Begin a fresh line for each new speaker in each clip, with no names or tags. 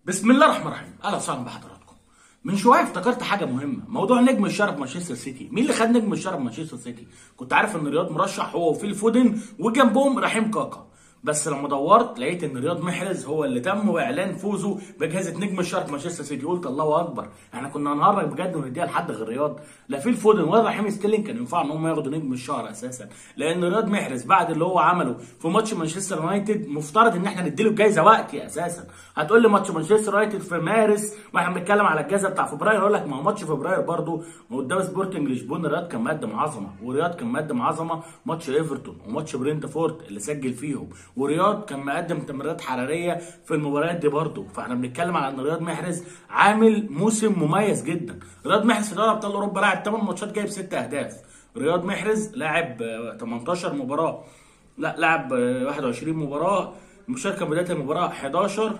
بسم الله الرحمن الرحيم اهلا وسهلا بحضراتكم من شويه افتكرت حاجه مهمه موضوع نجم الشرف مانشستر سيتي مين اللي خد نجم الشرف مانشستر سيتي كنت عارف ان رياض مرشح هو وفيل فودن وجنبهم رحيم كاكا بس لما دورت لقيت ان رياض محرز هو اللي تم اعلان فوزه بجائزه نجم الشرق مانشستر سيتي قلت الله اكبر احنا كنا هنهرج بجد ونديها لحد غير رياض لا فيل فودن ولا رحيم ستيلينج كان ينفع ان هم ياخدوا نجم الشهر اساسا لان رياض محرز بعد اللي هو عمله في ماتش مانشستر يونايتد مفترض ان احنا نديله الجائزه وقتي اساسا هتقول لي ماتش مانشستر يونايتد في مارس واحنا بنتكلم على الجائزه بتاع فبراير اقول لك ما هو ماتش فبراير برضه قدام سبورتنج لشبون رياض كان مقدم عظمه ورياض كان مقدم عظمه ماتش ايفرتون وماتش برينتفورد اللي سجل فيهم ورياض كان مقدم تمريرات حراريه في المباريات دي برضه فاحنا بنتكلم على ان رياض محرز عامل موسم مميز جدا رياض محرز في دوري ابطال اوروبا لاعب 8 ماتشات جايب 6 اهداف رياض محرز لاعب آه، 18 مباراه لا لاعب آه، 21 مباراه مشاركه بدايه المباراه 11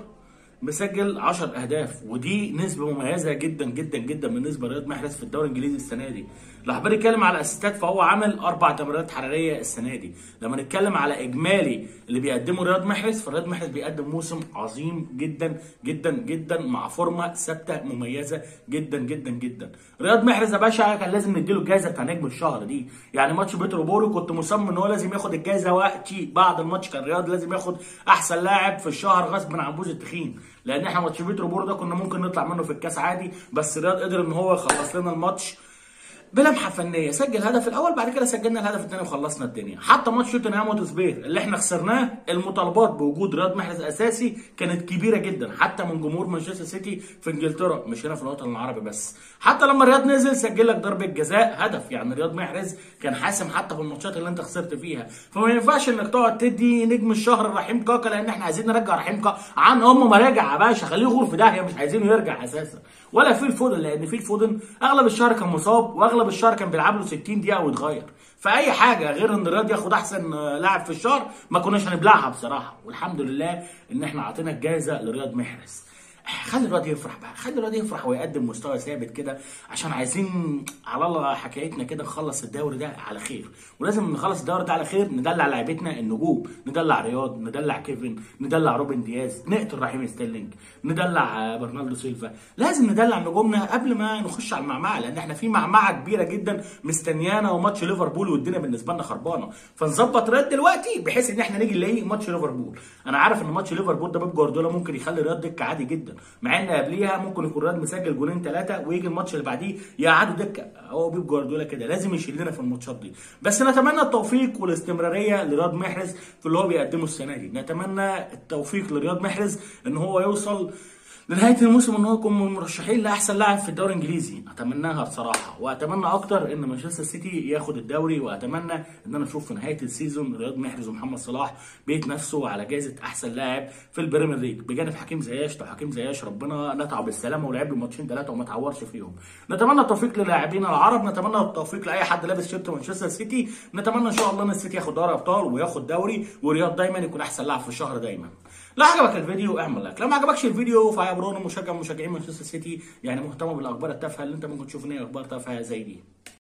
مسجل 10 اهداف ودي نسبه مميزه جدا جدا جدا بالنسبه لرياض محرز في الدوري الانجليزي السنه دي لو حابين نتكلم على اسيستات فهو عمل اربع تمريرات حراريه السنه دي لما نتكلم على اجمالي اللي بيقدمه رياض محرز فرياض محرز بيقدم موسم عظيم جدا جدا جدا مع فورمه ثابته مميزه جدا جدا جدا رياض محرز يا باشا كان لازم نديله الجائزه بتاع نجم الشهر دي يعني ماتش بيترو بورو كنت مصمم ان هو لازم ياخد الجائزه وقتي بعد الماتش كان رياض لازم ياخد احسن لاعب في الشهر غصب عن بوز التخين لان احنا ماتش بيترو بورو ده كنا ممكن نطلع منه في الكاس عادي بس رياض قدر ان هو يخلص لنا الماتش بلمحه فنيه سجل الهدف الاول بعد كده سجلنا الهدف الثاني وخلصنا الدنيا حتى ماتش توتنهام وتسبير اللي احنا خسرناه المطالبات بوجود رياض محرز اساسي كانت كبيره جدا حتى من جمهور مانشستر سيتي في انجلترا مش هنا في الوطن العربي بس حتى لما رياض نزل سجل لك ضربه جزاء هدف يعني رياض محرز كان حاسم حتى في الماتشات اللي انت خسرت فيها فما ينفعش انك تقعد تدي نجم الشهر رحيم كاكا لان احنا عايزين نرجع رحيم كاكا عن هم ما راجع يا باشا خليه يغور في داهيه مش عايزينه يرجع اساسا ولا فيل فودن لان فيل فودن اغلب الشهر كان مصاب واغلب الشهر كان بيلعب له 60 دقيقه ويتغير فاي حاجه غير ان رياض ياخد احسن آه، لاعب في الشهر ما كناش هنبلعها بصراحه والحمد لله ان احنا عطينا الجائزه لرياض محرز خلي الواد يفرح بقى خلي الواد يفرح ويقدم مستوى ثابت كده عشان عايزين على الله حكايتنا كده نخلص الدوري ده على خير ولازم نخلص الدوري ده على خير ندلع لعيبتنا النجوم ندلع رياض ندلع كيفن ندلع روبن دياز نقتل رحيم ستيرلينج ندلع آه، برناردو سيلفا لازم ندلع نجومنا قبل ما نخش على المعمعه لان احنا في معمعه كبيره جدا مستنيانا وماتش ليفربول والدنيا بالنسبه لنا خربانه فنظبط رياض دلوقتي بحيث ان احنا نيجي نلاقي ماتش ليفربول انا عارف ان ماتش ليفربول ده بيب جوارديولا ممكن يخلي رياض دكه عادي جدا مع ان قبليها ممكن يكون رياض مسجل جولين ثلاثه ويجي الماتش اللي بعديه يقعدوا دكه هو بيب جوارديولا كده لازم يشيل لنا في الماتشات دي بس نتمنى التوفيق والاستمراريه لرياض محرز في اللي هو بيقدمه السنه دي نتمنى التوفيق لرياض محرز ان هو يوصل لنهايه الموسم ان هو يكون من المرشحين لاحسن لاعب في الدوري الانجليزي اتمناها بصراحه واتمنى اكتر ان مانشستر سيتي ياخد الدوري واتمنى ان انا اشوف في نهايه السيزون رياض محرز ومحمد صلاح بيتنافسوا على جائزه احسن لاعب في البريمير ليج بجانب حكيم زياش لو حكيم زياش ربنا نتعب بالسلامه ولعب له ماتشين ثلاثه وما تعورش فيهم نتمنى التوفيق للاعبين العرب نتمنى التوفيق لاي حد لابس شيرت مانشستر سيتي نتمنى ان شاء الله ان السيتي ياخد دوري ابطال وياخد دوري ورياض دايما يكون احسن لاعب في الشهر دايما لو عجبك الفيديو اعمل لايك لو ما عجبكش الفيديو فيا برونو مشجع من مشجعين مانشستر سيتي يعني مهتم بالاخبار التافهه اللي انت ممكن تشوف ان هي اخبار تافهه زي دي